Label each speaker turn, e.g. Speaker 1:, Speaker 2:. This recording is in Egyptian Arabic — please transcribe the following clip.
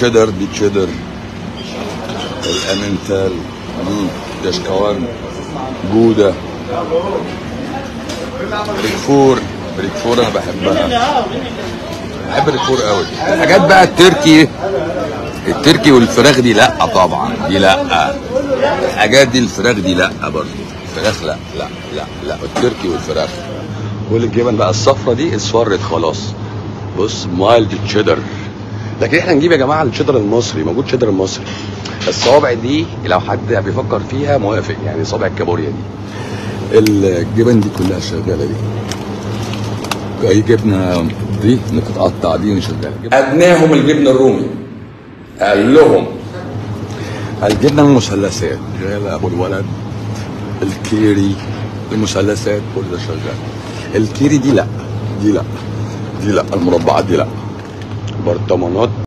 Speaker 1: تشيدر دي تشيدر الامنتال مم، دشكوان جوده ريكفور ريكفور انا بحبها بحب الريكفور قوي الحاجات بقى التركي التركي والفراخ دي لا طبعا دي لا الحاجات دي الفراخ دي لا برضه الفراخ لا لا لا لا التركي والفراخ والجبن بقى الصفرة دي اصفرت خلاص بص مايلد تشيدر لكن احنا نجيب يا جماعه الشيدر المصري موجود شيدر المصري الصوابع دي لو حد بيفكر فيها موافق يعني صابع الكابوريا دي الجبن دي كلها شغاله دي اي جبنه دي بتتقطع دي شغاله ادناهم الجبن الرومي قال لهم الجبنه المثلثات شغاله ابو الولد الكيري المثلثات كل ده شغال الكيري دي لا دي لا دي لا المربعات دي لا برطمانات